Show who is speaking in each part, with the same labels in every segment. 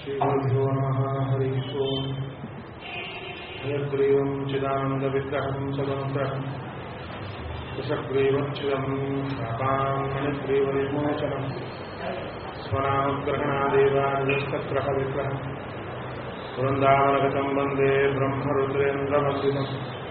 Speaker 1: श्रीगुरुभ्यो नमः हरिः ओम् हयग्रीवं चिदानन्दविग्रहं सदनुग्रहं कुशग्रीवच्छिदं शापां मणिग्रीवविमोचनं स्वनामग्रहणादेवानिस्तग्रहविग्रहं वृन्दावनगतं वन्दे ब्रह्मरुद्रेन्द्रवन्दितम्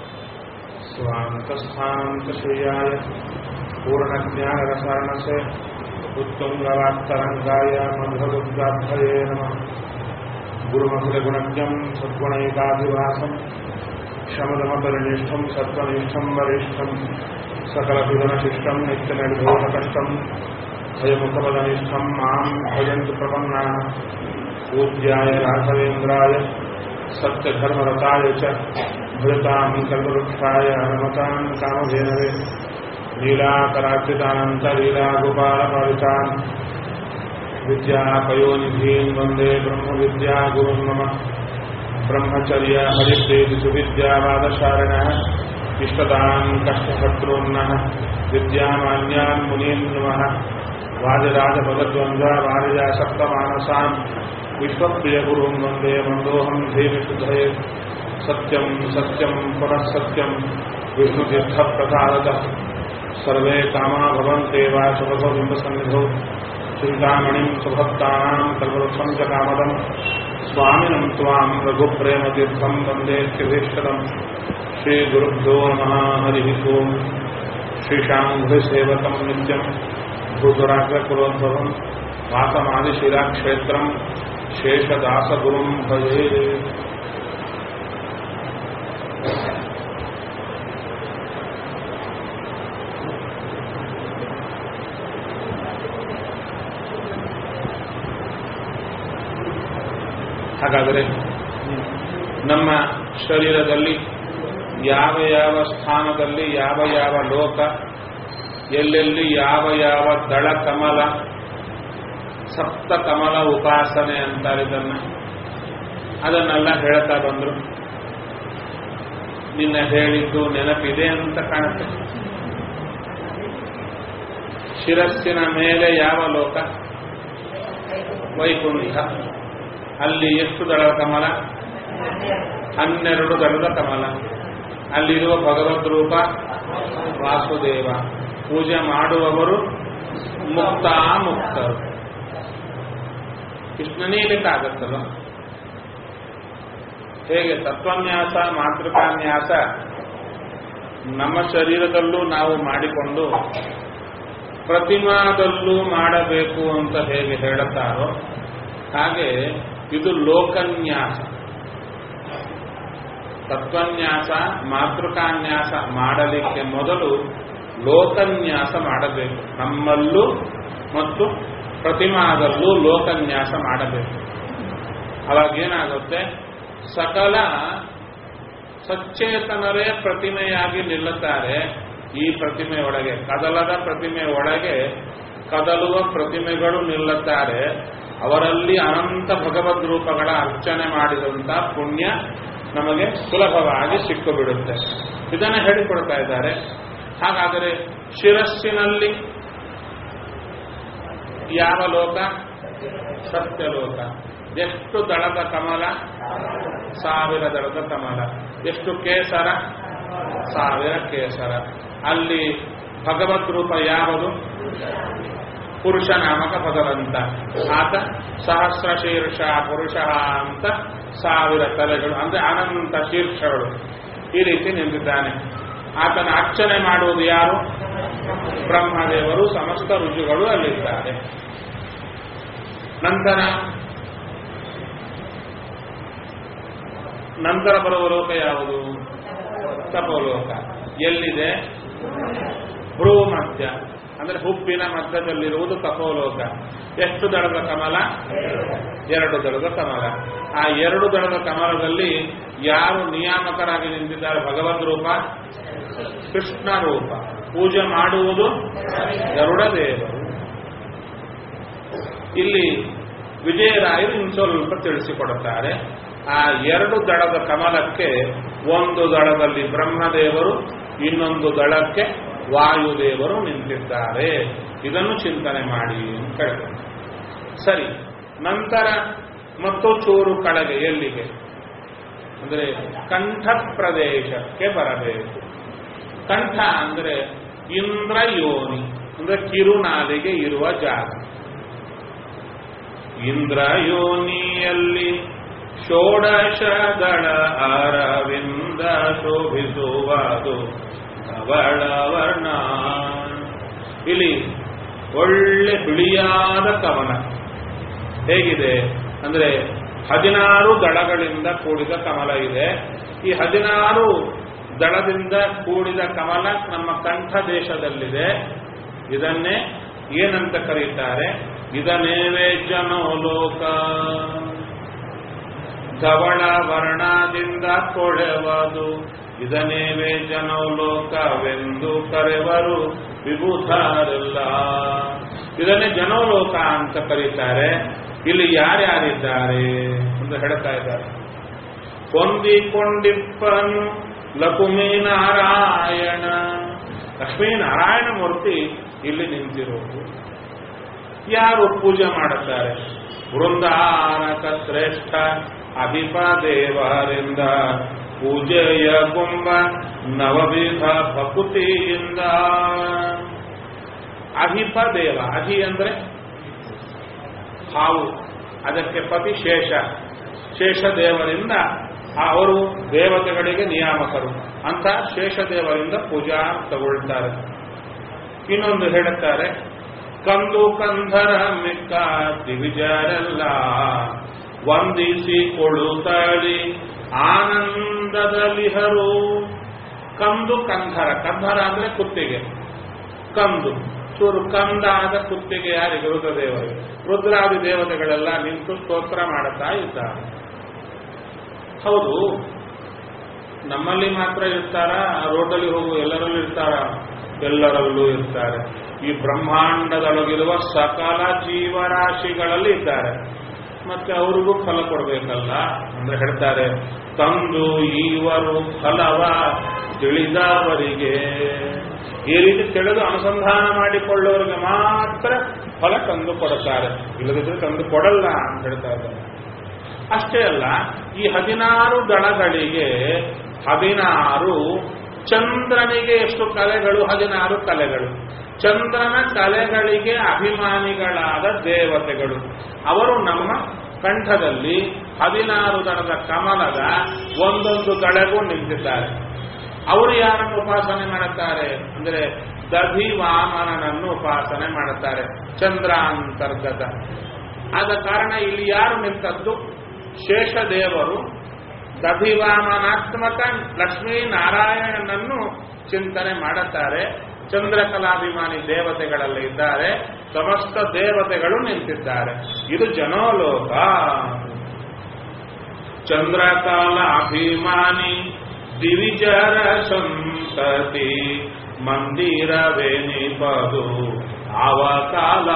Speaker 1: स्वान्तस्थान्तशय्याय पूर्णज्ञानरसारणसे उत्तुङ्गवात्तरङ्गाय मधुरदुर्गाभये नमः गुरुमखिलगुणज्ञम् सद्गुणैकाभिभासम् शमदमपरिनिष्ठम् सत्त्वनिष्ठम् वरिष्ठम् सकलविधनशिष्टम् नित्यनिर्भोधकष्टम् भयमुखपदनिष्ठम् माम् भजन्तु प्रपन्नाः पूज्याय राघवेन्द्राय सत्यधर्मरताय च भृताम् कल्पवृक्षाय हनुमताम् कामधेनवे लीलाकरार्चितानन्तलीलागोपालपालितान् विद्यापयोनिधीन् वन्दे ब्रह्मविद्यागुरुन् मम ब्रह्मचर्य हरिप्रेतिसुविद्यावादशारिणः इष्टदान् कष्टशत्रून्नः विद्यामान्यान् मुनीन् नमः वादिराजभगद्वन्द्वा वारिजासप्तमानसान् विश्वप्रियगुरुं वन्दे मन्दोऽहं धीमिशुद्धये सत्यं सत्यं पुनः सत्यं विष्णुतीर्थप्रसादतः सर्वे कामा भवन्तेव शुभबिम्बसन्निधौ चिन्तामणिं सुभक्तानां कल्पवृक्षं च कामदं स्वामिनं त्वां रघुप्रेमतीर्थं वन्दे त्रिभीष्टदम् श्रीगुरुभ्यो नमः हरिः ओम् श्रीशाम्भुसेवकं नित्यं भूतराग्रकुलोद्भवं वासमादिशिलाक्षेत्रं शेषदासगुरुं भजे ಹಾಗಾದರೆ ನಮ್ಮ ಶರೀರದಲ್ಲಿ ಯಾವ ಯಾವ ಸ್ಥಾನದಲ್ಲಿ ಯಾವ ಯಾವ ಲೋಕ ಎಲ್ಲೆಲ್ಲಿ ಯಾವ ಯಾವ ದಳ ಕಮಲ ಸಪ್ತ ಕಮಲ ಉಪಾಸನೆ ಅಂತಾರೆ ಇದನ್ನ ಅದನ್ನೆಲ್ಲ ಹೇಳ್ತಾ ಬಂದ್ರು ನಿನ್ನ ಹೇಳಿದ್ದು ನೆನಪಿದೆ ಅಂತ ಕಾಣುತ್ತೆ ಶಿರಸ್ಸಿನ ಮೇಲೆ ಯಾವ ಲೋಕ ವೈಕುಂಠ ಅಲ್ಲಿ ಎಷ್ಟು ದಳದ ಕಮಲ ಹನ್ನೆರಡು ದಳದ ಕಮಲ ಅಲ್ಲಿರುವ ಭಗವದ್ ರೂಪ ವಾಸುದೇವ ಪೂಜೆ ಮಾಡುವವರು ಮುಕ್ತ ಮುಕ್ತರು ಕೃಷ್ಣನೀಲಿಕ್ಕಾಗತ್ತಲ್ಲ ಹೇಗೆ ತತ್ವನ್ಯಾಸ ಮಾತೃಕಾನ್ಯಾಸ ನಮ್ಮ ಶರೀರದಲ್ಲೂ ನಾವು ಮಾಡಿಕೊಂಡು ಪ್ರತಿಮಾದಲ್ಲೂ ಮಾಡಬೇಕು ಅಂತ ಹೇಗೆ ಹೇಳುತ್ತಾರೋ ಹಾಗೆ ಇದು ಲೋಕನ್ಯಾಸ ತತ್ವನ್ಯಾಸ ಮಾತೃಕಾನ್ಯಾಸ ಮಾಡಲಿಕ್ಕೆ ಮೊದಲು ಲೋಕನ್ಯಾಸ ಮಾಡಬೇಕು ನಮ್ಮಲ್ಲೂ ಮತ್ತು ಪ್ರತಿಮಾದಲ್ಲೂ ಲೋಕನ್ಯಾಸ ಮಾಡಬೇಕು ಅವಾಗೇನಾಗುತ್ತೆ ಸಕಲ ಸಚೇತನರೇ ಪ್ರತಿಮೆಯಾಗಿ ನಿಲ್ಲುತ್ತಾರೆ ಈ ಪ್ರತಿಮೆ ಒಳಗೆ ಕದಲದ ಪ್ರತಿಮೆ ಒಳಗೆ ಕದಲುವ ಪ್ರತಿಮೆಗಳು ನಿಲ್ಲುತ್ತಾರೆ ಅವರಲ್ಲಿ ಅನಂತ ಭಗವದ್ ರೂಪಗಳ ಅರ್ಚನೆ ಮಾಡಿದಂತ ಪುಣ್ಯ ನಮಗೆ ಸುಲಭವಾಗಿ ಸಿಕ್ಕಿಬಿಡುತ್ತೆ ಇದನ್ನು ಹೇಳಿಕೊಡ್ತಾ ಇದ್ದಾರೆ ಹಾಗಾದರೆ ಶಿರಸ್ಸಿನಲ್ಲಿ ಯಾವ ಲೋಕ ಸತ್ಯಲೋಕ ಎಷ್ಟು ದಳದ ಕಮಲ ಸಾವಿರ ದಳದ ಕಮಲ ಎಷ್ಟು ಕೇಸರ ಸಾವಿರ ಕೇಸರ ಅಲ್ಲಿ ಭಗವದ್ ರೂಪ ಯಾವುದು ಪುರುಷ ನಾಮಕ ಭಗವಂತ ಆತ ಸಹಸ್ರ ಶೀರ್ಷ ಪುರುಷ ಅಂತ ಸಾವಿರ ತಲೆಗಳು ಅಂದ್ರೆ ಅನಂತ ಶೀರ್ಷಗಳು ಈ ರೀತಿ ನಿಂತಿದ್ದಾನೆ ಆತನ ಅರ್ಚನೆ ಮಾಡುವುದು ಯಾರು ಬ್ರಹ್ಮದೇವರು ಸಮಸ್ತ ರುಚಿಗಳು ಅಲ್ಲಿದ್ದಾರೆ ನಂತರ ನಂತರ ಬರುವ ಲೋಕ ಯಾವುದು ತಪೋಲೋಕ ಎಲ್ಲಿದೆ ಭ್ರೂ ಮಧ್ಯ ಅಂದ್ರೆ ಹುಬ್ಬಿನ ಮಧ್ಯದಲ್ಲಿರುವುದು ತಪೋಲೋಕ ಎಷ್ಟು ದಳದ ಕಮಲ ಎರಡು ದಳದ ಕಮಲ ಆ ಎರಡು ದಳದ ಕಮಲದಲ್ಲಿ ಯಾರು ನಿಯಾಮಕರಾಗಿ ನಿಂತಿದ್ದಾರೆ ಭಗವದ್ ರೂಪ ಕೃಷ್ಣ ರೂಪ ಪೂಜೆ ಮಾಡುವುದು ಗರುಡ ದೇವರು ಇಲ್ಲಿ ವಿಜಯರಾಯರು ಇನ್ನು ಸ್ವಲ್ಪ ತಿಳಿಸಿಕೊಡುತ್ತಾರೆ ಆ ಎರಡು ದಳದ ಕಮಲಕ್ಕೆ ಒಂದು ದಳದಲ್ಲಿ ಬ್ರಹ್ಮದೇವರು ಇನ್ನೊಂದು ದಳಕ್ಕೆ ವಾಯುದೇವರು ನಿಂತಿದ್ದಾರೆ ಇದನ್ನು ಚಿಂತನೆ ಮಾಡಿ ಅಂತ ಹೇಳ್ತಾರೆ ಸರಿ ನಂತರ ಮತ್ತು ಚೂರು ಕೆಳಗೆ ಎಲ್ಲಿಗೆ ಅಂದ್ರೆ ಕಂಠ ಪ್ರದೇಶಕ್ಕೆ ಬರಬೇಕು ಕಂಠ ಅಂದ್ರೆ ಇಂದ್ರ ಯೋನಿ ಅಂದ್ರೆ ಕಿರುನಾಲಿಗೆ ಇರುವ ಜಾಗ ಇಂದ್ರ ಯೋನಿಯಲ್ಲಿ ಷೋಡಶಗಳ ಅರವಿಂದ ಶೋಭಿಸುವುದು ಧವಳವರ್ಣ ಇಲ್ಲಿ ಒಳ್ಳೆ ಬಿಳಿಯಾದ ಕವನ ಹೇಗಿದೆ ಅಂದ್ರೆ ಹದಿನಾರು ದಳಗಳಿಂದ ಕೂಡಿದ ಕಮಲ ಇದೆ ಈ ಹದಿನಾರು ದಳದಿಂದ ಕೂಡಿದ ಕಮಲ ನಮ್ಮ ಕಂಠ ದೇಶದಲ್ಲಿದೆ ಇದನ್ನೇ ಏನಂತ ಕರೀತಾರೆ ಇದನ್ನೇವೇ ಜನೋಲೋಕ ಧವಳ ವರ್ಣದಿಂದ ಕೊಳೆವದು ಇದನ್ನೇವೇ ಜನೋಲೋಕವೆಂದು ಕರೆವರು ವಿಭೂತಾರೆಲ್ಲ ಇದನ್ನೇ ಜನೋಲೋಕ ಅಂತ ಕರೀತಾರೆ ಇಲ್ಲಿ ಯಾರ್ಯಾರಿದ್ದಾರೆ ಅಂತ ಹೇಳ್ತಾ ಇದ್ದಾರೆ ಹೊಂದಿಕೊಂಡಿಪ್ಪನು ಲಕುಮಿ ನಾರಾಯಣ ಲಕ್ಷ್ಮೀ ನಾರಾಯಣ ಮೂರ್ತಿ ಇಲ್ಲಿ ನಿಂತಿರೋದು ಯಾರು ಪೂಜೆ ಮಾಡುತ್ತಾರೆ ವೃಂದಾರಕ ಶ್ರೇಷ್ಠ ಅಭಿಪ ದೇವರಿಂದ ಪೂಜೆಯ ಕುಂಭ ನವವಿಧ ಭಕುತಿಯಿಂದ ಅಹಿಪ ದೇವ ಅಹಿ ಅಂದ್ರೆ ಹಾವು ಅದಕ್ಕೆ ಪತಿ ಶೇಷ ಶೇಷ ದೇವರಿಂದ ಅವರು ದೇವತೆಗಳಿಗೆ ನಿಯಾಮಕರು ಅಂತ ಶೇಷದೇವರಿಂದ ಪೂಜಾ ತಗೊಳ್ತಾರೆ ಇನ್ನೊಂದು ಹೇಳುತ್ತಾರೆ ಕಂದು ಕಂಧರ ಮಿಕ್ಕ ದಿವಿಜರೆಲ್ಲ ವಂದಿಸಿ ಕೊಡುತ್ತಾಳಿ ಆನಂದದಲಿಹರು ಕಂದು ಕಂಧರ ಕಂಧರ ಅಂದ್ರೆ ಕುತ್ತಿಗೆ ಕಂದು ಚೂರು ಕಂದಾದ ಕುತ್ತಿಗೆ ಯಾರಿಗೆ ರುದ್ರದೇವರಿಗೆ ರುದ್ರಾದಿ ದೇವತೆಗಳೆಲ್ಲ ನಿಂತು ಸ್ತೋತ್ರ ಮಾಡುತ್ತಾ ಇದ್ದಾರೆ ಹೌದು ನಮ್ಮಲ್ಲಿ ಮಾತ್ರ ಇರ್ತಾರ ರೋಡಲ್ಲಿ ಹೋಗು ಎಲ್ಲರಲ್ಲೂ ಇರ್ತಾರ ಎಲ್ಲರಲ್ಲೂ ಇರ್ತಾರೆ ಈ ಬ್ರಹ್ಮಾಂಡದೊಳಗಿರುವ ಸಕಲ ಜೀವರಾಶಿಗಳಲ್ಲಿ ಇದ್ದಾರೆ ಮತ್ತೆ ಅವ್ರಿಗೂ ಫಲ ಕೊಡಬೇಕಲ್ಲ ಅಂದ್ರೆ ಹೇಳ್ತಾರೆ ತಂದು ಇವರು ಫಲವ ತಿಳಿದವರಿಗೆ ಈ ರೀತಿ ತಿಳಿದು ಅನುಸಂಧಾನ ಮಾಡಿಕೊಳ್ಳೋರಿಗೆ ಮಾತ್ರ ಫಲ ತಂದು ಕೊಡುತ್ತಾರೆ ಇಲ್ಲದಿದ್ರೆ ತಂದು ಕೊಡಲ್ಲ ಅಂತ ಹೇಳ್ತಾ ಇದ್ದಾರೆ ಅಷ್ಟೇ ಅಲ್ಲ ಈ ಹದಿನಾರು ದಳಗಳಿಗೆ ಹದಿನಾರು ಚಂದ್ರನಿಗೆ ಎಷ್ಟು ಕಲೆಗಳು ಹದಿನಾರು ಕಲೆಗಳು ಚಂದ್ರನ ಕಲೆಗಳಿಗೆ ಅಭಿಮಾನಿಗಳಾದ ದೇವತೆಗಳು ಅವರು ನಮ್ಮ ಕಂಠದಲ್ಲಿ ಹದಿನಾರು ದಳದ ಕಮಲದ ಒಂದೊಂದು ದಳಗೂ ನಿಂತಿದ್ದಾರೆ ಅವರು ಯಾರನ್ನು ಉಪಾಸನೆ ಮಾಡುತ್ತಾರೆ ಅಂದರೆ ದಧಿ ವಾಮನನನ್ನು ಉಪಾಸನೆ ಮಾಡುತ್ತಾರೆ ಚಂದ್ರ ಅಂತರ್ಗತ ಆದ ಕಾರಣ ಇಲ್ಲಿ ಯಾರು ನಿಂತದ್ದು ಶೇಷದೇವರು ದಧಿವಾಮನಾತ್ಮಕ ಲಕ್ಷ್ಮೀ ನಾರಾಯಣನನ್ನು ಚಿಂತನೆ ಮಾಡುತ್ತಾರೆ ಚಂದ್ರಕಲಾಭಿಮಾನಿ ದೇವತೆಗಳಲ್ಲಿ ಇದ್ದಾರೆ ಸಮಸ್ತ ದೇವತೆಗಳು ನಿಂತಿದ್ದಾರೆ ಇದು ಜನೋಲೋಕ ಚಂದ್ರಕಾಲ ಅಭಿಮಾನಿ ದಿವಿಜರ ಸಂತತಿ ಮಂದಿರವೇನಿಪದು ಆವ ಕಾಲ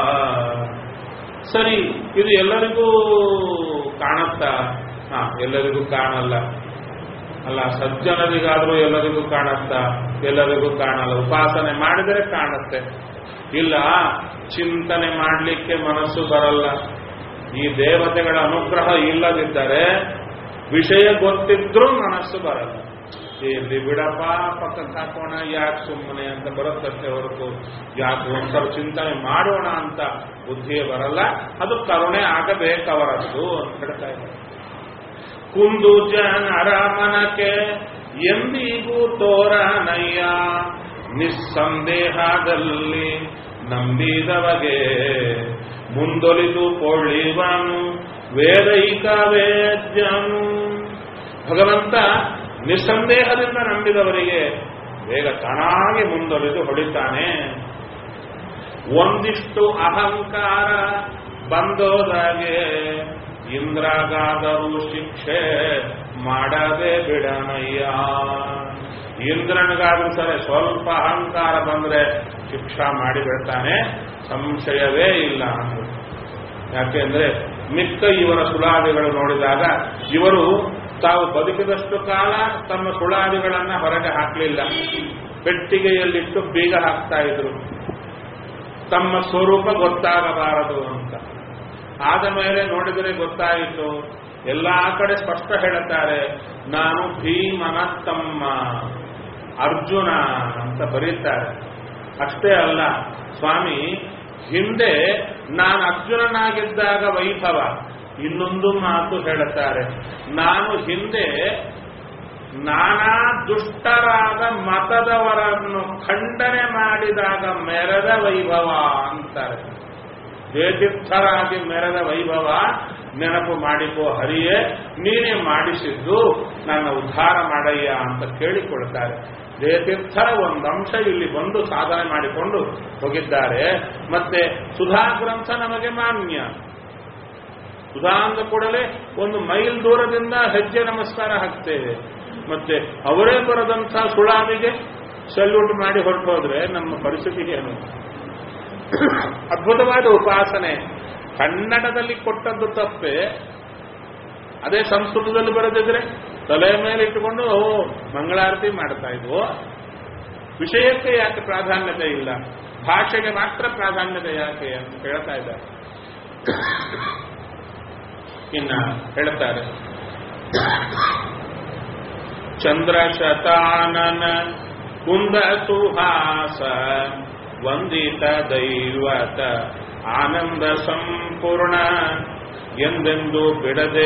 Speaker 1: ಸರಿ ಇದು ಎಲ್ಲರಿಗೂ ಕಾಣುತ್ತಾ ಹಾ ಎಲ್ಲರಿಗೂ ಕಾಣಲ್ಲ ಅಲ್ಲ ಸಜ್ಜನರಿಗಾದ್ರೂ ಎಲ್ಲರಿಗೂ ಕಾಣುತ್ತಾ ಎಲ್ಲರಿಗೂ ಕಾಣಲ್ಲ ಉಪಾಸನೆ ಮಾಡಿದರೆ ಕಾಣುತ್ತೆ ಇಲ್ಲ ಚಿಂತನೆ ಮಾಡಲಿಕ್ಕೆ ಮನಸ್ಸು ಬರಲ್ಲ ಈ ದೇವತೆಗಳ ಅನುಗ್ರಹ ಇಲ್ಲದಿದ್ದರೆ ವಿಷಯ ಗೊತ್ತಿದ್ರೂ ಮನಸ್ಸು ಬರಲ್ಲ ಇಲ್ಲಿ ಬಿಡಪ್ಪ ಪಕ್ಕಕ್ಕೆ ಹಾಕೋಣ ಯಾಕೆ ಸುಮ್ಮನೆ ಅಂತ ಬರುತ್ತಷ್ಟೇ ಹೊರತು ಯಾಕೆ ಒಂದ್ಸಲ ಚಿಂತನೆ ಮಾಡೋಣ ಅಂತ ಬುದ್ಧಿಯೇ ಬರಲ್ಲ ಅದು ಕರುಣೆ ಆಗಬೇಕವರದ್ದು ಅಂತ ಹೇಳ್ತಾ ಇದ್ದಾರೆ ಕುಂದು ಜನರ ಮನಕ್ಕೆ ಎಂದಿಗೂ ತೋರನಯ್ಯ ನಿಸ್ಸಂದೇಹದಲ್ಲಿ ನಂಬಿದವಗೆ ಮುಂದೊಲಿದು ಕೊಳ್ಳಿವನು ವೇದೈಕ ವೇದ್ಯನು ಭಗವಂತ ನಿಸ್ಸಂದೇಹದಿಂದ ನಂಬಿದವರಿಗೆ ಬೇಗ ತಾನಾಗಿ ಮುಂದೊಲಿದು ಹೊಡಿತಾನೆ ಒಂದಿಷ್ಟು ಅಹಂಕಾರ ಬಂದೋದಾಗೆ ಇಂದ್ರಗಾದರೂ ಶಿಕ್ಷೆ ಮಾಡದೆ ಬಿಡನಯ್ಯ ಇಂದ್ರನಿಗಾದ್ರೂ ಸರಿ ಸ್ವಲ್ಪ ಅಹಂಕಾರ ಬಂದ್ರೆ ಶಿಕ್ಷಾ ಮಾಡಿ ಬಿಡ್ತಾನೆ ಸಂಶಯವೇ ಇಲ್ಲ ಅಂದ್ರು ಯಾಕೆಂದ್ರೆ ಮಿಕ್ಕ ಇವರ ಸುಳಾದಿಗಳು ನೋಡಿದಾಗ ಇವರು ತಾವು ಬದುಕಿದಷ್ಟು ಕಾಲ ತಮ್ಮ ಸುಳಾದಿಗಳನ್ನ ಹೊರಗೆ ಹಾಕಲಿಲ್ಲ ಪೆಟ್ಟಿಗೆಯಲ್ಲಿಟ್ಟು ಬೀಗ ಹಾಕ್ತಾ ಇದ್ರು ತಮ್ಮ ಸ್ವರೂಪ ಗೊತ್ತಾಗಬಾರದು ಅಂತ ಆದ ಮೇಲೆ ನೋಡಿದರೆ ಗೊತ್ತಾಯಿತು ಎಲ್ಲಾ ಕಡೆ ಸ್ಪಷ್ಟ ಹೇಳುತ್ತಾರೆ ನಾನು ಭೀಮನ ತಮ್ಮ ಅರ್ಜುನ ಅಂತ ಬರೀತಾರೆ ಅಷ್ಟೇ ಅಲ್ಲ ಸ್ವಾಮಿ ಹಿಂದೆ ನಾನು ಅರ್ಜುನನಾಗಿದ್ದಾಗ ವೈಭವ ಇನ್ನೊಂದು ಮಾತು ಹೇಳುತ್ತಾರೆ ನಾನು ಹಿಂದೆ ನಾನಾ ದುಷ್ಟರಾದ ಮತದವರನ್ನು ಖಂಡನೆ ಮಾಡಿದಾಗ ಮೆರೆದ ವೈಭವ ಅಂತಾರೆ ಜಯತೀರ್ಥರಾಗಿ ಮೆರೆದ ವೈಭವ ನೆನಪು ಮಾಡಿಕೋ ಹರಿಯೇ ನೀನೇ ಮಾಡಿಸಿದ್ದು ನನ್ನ ಉದ್ಧಾರ ಮಾಡಯ್ಯ ಅಂತ ಕೇಳಿಕೊಳ್ತಾರೆ ಜಯತೀರ್ಥರ ಒಂದು ಅಂಶ ಇಲ್ಲಿ ಬಂದು ಸಾಧನೆ ಮಾಡಿಕೊಂಡು ಹೋಗಿದ್ದಾರೆ ಮತ್ತೆ ಸುಧಾ ಗ್ರಂಥ ನಮಗೆ ಮಾನ್ಯ ಸುಧಾ ಅಂದ ಕೂಡಲೇ ಒಂದು ಮೈಲ್ ದೂರದಿಂದ ಹೆಜ್ಜೆ ನಮಸ್ಕಾರ ಹಾಕ್ತೇವೆ ಮತ್ತೆ ಅವರೇ ಬರದಂಥ ಸುಳಾವಿಗೆ ಸಲ್ಯೂಟ್ ಮಾಡಿ ಹೊರಟು ಹೋದ್ರೆ ನಮ್ಮ ಪರಿಸ್ಥಿತಿ ಏನು ಅದ್ಭುತವಾದ ಉಪಾಸನೆ ಕನ್ನಡದಲ್ಲಿ ಕೊಟ್ಟದ್ದು ತಪ್ಪೆ ಅದೇ ಸಂಸ್ಕೃತದಲ್ಲಿ ಬರೆದಿದ್ರೆ ತಲೆ ಮೇಲೆ ಇಟ್ಟುಕೊಂಡು ಓ ಮಂಗಳಾರತಿ ಮಾಡ್ತಾ ಇದ್ವು ವಿಷಯಕ್ಕೆ ಯಾಕೆ ಪ್ರಾಧಾನ್ಯತೆ ಇಲ್ಲ ಭಾಷೆಗೆ ಮಾತ್ರ ಪ್ರಾಧಾನ್ಯತೆ ಯಾಕೆ ಅಂತ ಹೇಳ್ತಾ ಇದ್ದಾರೆ ಇನ್ನ ಹೇಳ್ತಾರೆ ಚಂದ್ರಶತಾನನ ಕುಂದ ಸುಹಾಸ ವಂದಿತ ದೈವತ ಆನಂದ ಸಂಪೂರ್ಣ ಎಂದೆಂದು ಬಿಡದೆ